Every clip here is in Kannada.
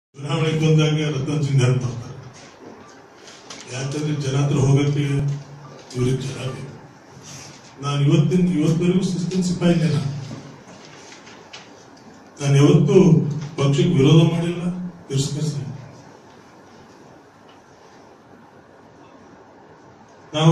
ಚುನಾವಣೆಗೆ ಬಂದಾಗ ರತ್ನ ಸಿಂಗ್ ಬರ್ತಾರೆ ಯಾಕಂದ್ರೆ ಜನ ಹತ್ರ ಹೋಗಕ್ಕೆ ಇವ್ರಿಗೆ ಜನ ಬೇಕು ನಾನು ಇವತ್ತಿನ ಇವತ್ತವರೆಗೂ ಸಿಸ್ಟಮ್ ಸಿಪಾಯಿನೇ ನಾನು ನಾನು ಯಾವತ್ತೂ ಪಕ್ಷಕ್ಕೆ ವಿರೋಧ ಮಾಡಿಲ್ಲ ತಿರಸ್ಕರಿಸಿಲ್ಲ ನಾವು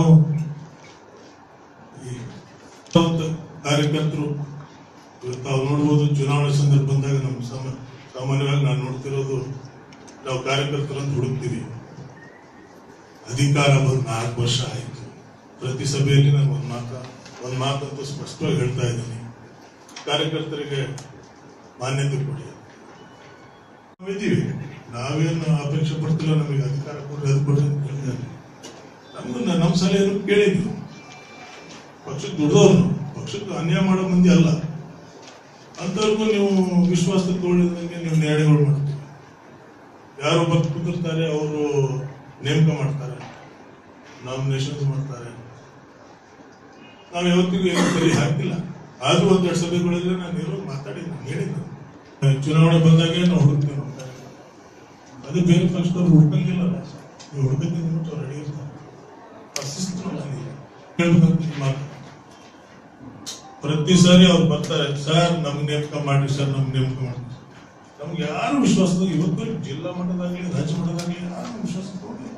ಈ ಸ್ವಂತ ಕಾರ್ಯಕರ್ತರು ಇವತ್ತು ತಾವು ನೋಡ್ಬೋದು ಚುನಾವಣೆ ಸಂದರ್ಭ ಬಂದಾಗ ನಮ್ಮ ಸಾಮ ಸಾಮಾನ್ಯವಾಗಿ ನಾನು ನೋಡ್ತಿರೋದು ನಾವು ಕಾರ್ಯಕರ್ತರು ಅಂತ ಹುಡುಕ್ತೀವಿ ಅಧಿಕಾರ ಬಂದು ನಾಲ್ಕು ವರ್ಷ ಆಯಿತು ಪ್ರತಿ ಸಭೆಯಲ್ಲಿ ನಾನು ಒಂದು ಮಾತು ಒಂದು ಮಾತಂತೂ ಸ್ಪಷ್ಟವಾಗಿ ಹೇಳ್ತಾ ಇದ್ದೀನಿ ಕಾರ್ಯಕರ್ತರಿಗೆ ಮಾನ್ಯತೆ ಕೊಡಿ ನಾವಿದ್ದೀವಿ ನಾವೇನು ಅಪೇಕ್ಷೆ ಪಡ್ತಿಲ್ಲ ನಮಗೆ ಅಧಿಕಾರ ಕೊಡ್ರಿ ಅದು ಕೊಡ್ರಿ ಅಂತ ಹೇಳಿದ್ದಾರೆ ನಮ್ದು ನಮ್ಮ ಸಲಹೆಯನ್ನು ಕೇಳಿದ್ವಿ ಪಕ್ಷಕ್ಕೆ ದುಡ್ದವ್ರು ಪಕ್ಷಕ್ಕೆ ಅನ್ಯಾಯ ಮಾಡೋ ಮಂದಿ ಅಲ್ಲ ಅಂತವ್ರಿಗೂ ನೀವು ವಿಶ್ವಾಸ ತಗೊಳ್ಳಿದಂಗೆ ನೀವು ನ್ಯಾಯಗಳು ಮಾಡ್ತೀವಿ ಯಾರು ಬಂದು ಕುದುರ್ತಾರೆ ಅವರು ನೇಮಕ ಮಾಡ್ತಾರೆ ನಾಮಿನೇಷನ್ಸ್ ಮಾಡ್ತಾರೆ ನಾವು ಯಾವತ್ತಿಗೂ ಏನು ಸರಿ ಹಾಕಿಲ್ಲ ಆದ್ರೂ ಒಂದೆರಡು ಸಭೆಗಳಲ್ಲಿ ನಾನು ಇರೋ ಮಾತಾಡಿದ್ದೀನಿ ಹೇಳಿದ್ದೆ ಚುನಾವಣೆ ಬಂದಾಗೆ ನಾವು ಹುಡುಕ್ತೇವೆ ನಮ್ಮ ಕಾರ್ಯಕರ್ತರು. ಅದು ಬೇರೆ ಪಕ್ಷದವ್ರು ಹುಡುಕಂಗಿಲ್ಲ ನೀವು ಹುಡುಕಕ್ಕೆ ನಿಮ್ಗೆ ಅವ್ರು ರೆಡಿ ಇರ್ತಾರೆ ಆ ಶಿಸ್ತು ನನಗೆ ಹೇಳ್ಬೇಕಂತ ಈ ಮಾತು ಪ್ರತಿ ಸಾರಿ ಅವ್ರು ಬರ್ತಾರೆ ಸರ್ ನಮ್ಗೆ ನೇಮಕ ಮಾಡಿ ಸರ್ ನಮ್ಗೆ ನೇಮಕ ಮಾಡಿ ನಮ್ಗೆ ಯಾರು ವಿಶ್ವಾಸದಾಗ ಇವತ್ತು ಜಿಲ್ಲಾ ಮಟ್ಟದಾಗಲಿ ರಾಜ್ಯ ಮಟ್ಟದಾಗಲಿ ಯಾರು ವಿಶ್ವಾಸ ತಗೊಂಡಿಲ್ಲ